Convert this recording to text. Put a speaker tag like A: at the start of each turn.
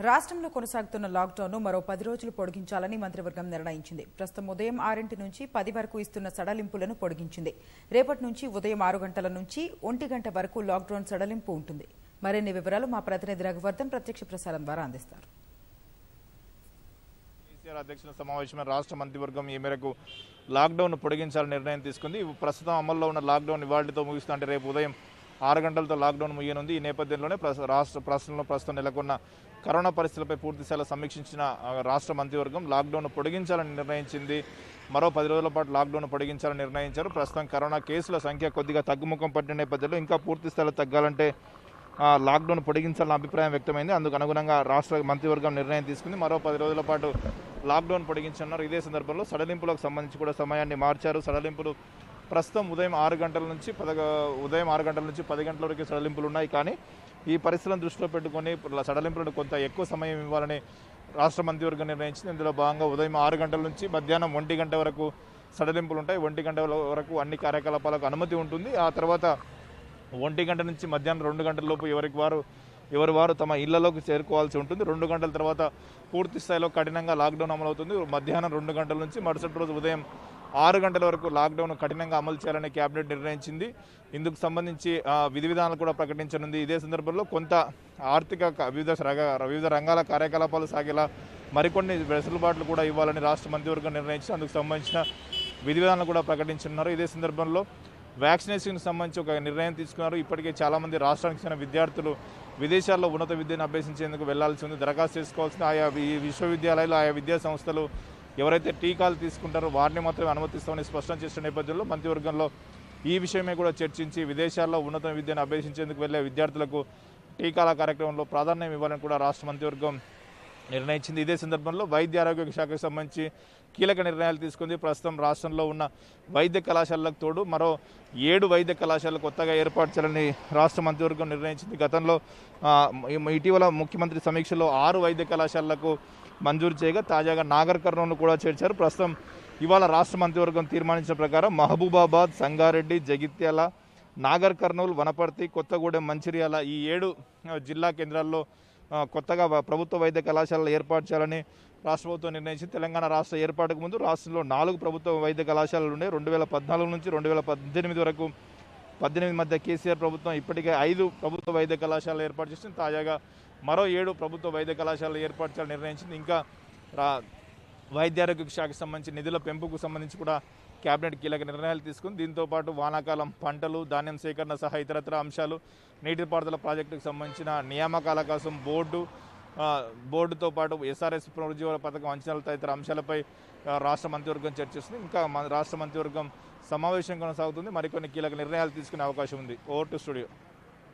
A: రాష్ట్రంలో కొనసాగుతున్న లాక్డౌన్ను మరో పది రోజులు పొడిగించాలని మంత్రివర్గం నిర్ణయించింది ప్రస్తుతం ఉదయం ఆరింటి నుంచి పది వరకు ఇస్తున్న సడలింపులను పొడిగించింది రేపటి నుంచి ఉదయం ఆరు గంటల నుంచి ఒంటి గంట వరకు లాక్డౌన్ సడలింపు ఉంటుంది మరిన్ని వివరాలు మా ప్రతినిధి రఘువర్ధన్ ప్రత్యక్ష ప్రసారం ద్వారా అందిస్తారు
B: కేసీఆర్ అధ్యక్షుల సమావేశమైన రాష్ట్ర మంత్రివర్గం ఈ మేరకు లాక్డౌన్ పొడిగించాలని నిర్ణయం తీసుకుంది ప్రస్తుతం అమల్లో ఉన్న లాక్డౌన్ ఇవాళతో ముగిస్తుంటే అంటే రేపు ఉదయం ఆరు గంటలతో లాక్డౌన్ ముగియనుంది ఈ నేపథ్యంలోనే ప్రస్- రాష్ట్ర ప్రస్తుతంలో ప్రస్తుతం నెలకొన్న కరోనా పరిస్థితులపై పూర్తి స్థాయిలో సమీక్షించిన ఆ, రాష్ట్ర మంత్రివర్గం లాక్డౌన్ పొడిగించాలని నిర్ణయించింది మరో పది రోజుల పాటు లాక్డౌన్ పొడిగించాలని నిర్ణయించారు ప్రస్తుతం కరోనా కేసుల సంఖ్య కొద్దిగా తగ్గుముఖం పట్టిన నేపథ్యంలో ఇంకా పూర్తి స్థాయిలో తగ్గాలంటే ఆ, లాక్డౌన్ పొడిగించాలన్న అభిప్రాయం వ్యక్తమైంది అందుకు అనుగుణంగా రాష్ట్ర మంత్రివర్గం నిర్ణయం తీసుకుంది మరో పది రోజుల పాటు లాక్డౌన్ పొడిగించనున్నారు ఇదే సందర్భంలో సడలింపులకు సంబంధించి కూడా సమయాన్ని మార్చారు సడలింపులు ప్రస్తుతం ఉదయం ఆరు గంటల నుంచి పదగ ఉదయం ఆరు గంటల నుంచి పది గంటల వరకు సడలింపులు ఉన్నాయి కానీ ఈ పరిస్థితులను దృష్టిలో పెట్టుకొని సడలింపులను కొంత ఎక్కువ సమయం ఇవ్వాలని రాష్ట్ర మంత్రివర్గం నిర్ణయించింది ఇందులో భాగంగా ఉదయం ఆరు గంటల నుంచి మధ్యాహ్నం ఒంటి గంట వరకు సడలింపులు ఉంటాయి ఒంటి గంట వరకు అన్ని కార్యకలాపాలకు అనుమతి ఉంటుంది ఆ తర్వాత ఒంటి గంట నుంచి మధ్యాహ్నం రెండు గంటల లోపు ఎవరికి వారు ఎవరి వారు తమ ఇళ్లలోకి చేరుకోవాల్సి ఉంటుంది రెండు గంటల తర్వాత పూర్తి స్థాయిలో కఠినంగా లాక్డౌన్ అమలవుతుంది మధ్యాహ్నం రెండు గంటల నుంచి మరుసటి రోజు ఉదయం ఆరు గంటల వరకు లాక్డౌన్ కఠినంగా అమలు చేయాలని కేబినెట్ నిర్ణయించింది ఇందుకు సంబంధించి ఆ, విధి విధానాలు కూడా ప్రకటించనుంది ఇదే సందర్భంలో కొంత ఆర్థిక క- వివిధ రంగ- వివిధ రంగాల కార్యకలాపాలు సాగేలా మరికొన్ని వెసులుబాట్లు కూడా ఇవ్వాలని రాష్ట్ర మంత్రివర్గం నిర్ణయించి అందుకు సంబంధించిన విధి విధానాలు కూడా ప్రకటించున్నారు ఇదే సందర్భంలో వ్యాక్సినేషన్కి సంబంధించి ఒక నిర్ణయం తీసుకున్నారు ఇప్పటికే చాలామంది రాష్ట్రానికి చెందిన విద్యార్థులు విదేశాల్లో ఉన్నత విద్యను అభ్యసించేందుకు వెళ్లాల్సి ఉంది దరఖాస్తు చేసుకోవాల్సింది ఆయా వి- విశ్వవిద్యాలయాలు ఆయా విద్యా సంస్థలు ఎవరైతే టీకాలు తీసుకుంటారో వారిని మాత్రమే అనుమతిస్తామని స్పష్టం చేసిన నేపథ్యంలో మంత్రివర్గంలో ఈ విషయమే కూడా చర్చించి విదేశాల్లో ఉన్నత విద్యను అభ్యసించేందుకు వెళ్లే విద్యార్థులకు టీకాల కార్యక్రమంలో ప్రాధాన్యం ఇవ్వాలని కూడా రాష్ట్ర మంత్రివర్గం నిర్ణయించింది ఇదే సందర్భంలో వైద్య ఆరోగ్య శాఖకు సంబంధించి కీలక నిర్ణయాలు తీసుకుంది ప్రస్తుతం రాష్ట్రంలో ఉన్న వైద్య కళాశాలలకు తోడు మరో ఏడు వైద్య కళాశాలలు కొత్తగా ఏర్పాటు చేయాలని రాష్ట్ర మంత్రివర్గం నిర్ణయించింది గతంలో ఆ, ఇ- ఇటీవల ముఖ్యమంత్రి సమీక్షలో ఆరు వైద్య కళాశాలలకు మంజూరు చేయగా తాజాగా నాగర్ కర్నూలు కూడా చేర్చారు ప్రస్తుతం ఇవాళ రాష్ట్ర మంత్రివర్గం తీర్మానించిన ప్రకారం మహబూబాబాద్ సంగారెడ్డి జగిత్యాల నాగర్ కర్నూలు వనపర్తి కొత్తగూడెం మంచిర్యాల ఈ ఏడు ఆ, జిల్లా కేంద్రాల్లో ఆ, కొత్తగా వ- ప్రభుత్వ వైద్య కళాశాలలు ఏర్పాటు చేయాలని రాష్ట్ర ప్రభుత్వం నిర్ణయించింది తెలంగాణ రాష్ట్ర ఏర్పాటుకు ముందు రాష్ట్రంలో నాలుగు ప్రభుత్వ వైద్య కళాశాలలు ఉన్నాయి రెండు వేల పద్నాలుగు నుంచి రెండు వేల పద్దెనిమిది వరకు పద్దెనిమిది మధ్య కేసీఆర్ ప్రభుత్వం ఇప్పటికే ఐదు ప్రభుత్వ వైద్య కళాశాలలు ఏర్పాటు చేసింది తాజాగా మరో ఏడు ప్రభుత్వ వైద్య కళాశాలలు ఏర్పాటు చేయాలని నిర్ణయించింది ఇంకా రా వైద్య ఆరోగ్య శాఖకు సంబంధించి నిధుల పెంపుకు సంబంధించి కూడా కేబినెట్ కీలక నిర్ణయాలు తీసుకుంది దీంతో పాటు వానాకాలం పంటలు ధాన్యం సేకరణ సహా ఇతరత్ర అంశాలు నీటిపారుదల ప్రాజెక్టుకు సంబంధించిన నియామకాల కోసం బోర్డు ఆ, బోర్డుతో పాటు ఎస్ఆర్ఎస్ పునరుజ్జీవ పథకం అంచనాలు తదితర అంశాలపై ఆ, రాష్ట్ర మంత్రివర్గం చర్చిస్తుంది ఇంకా మన రాష్ట్ర మంత్రివర్గం సమావేశం కొనసాగుతుంది మరికొన్ని కీలక నిర్ణయాలు తీసుకునే అవకాశం ఉంది ఓవర్ టు స్టూడియో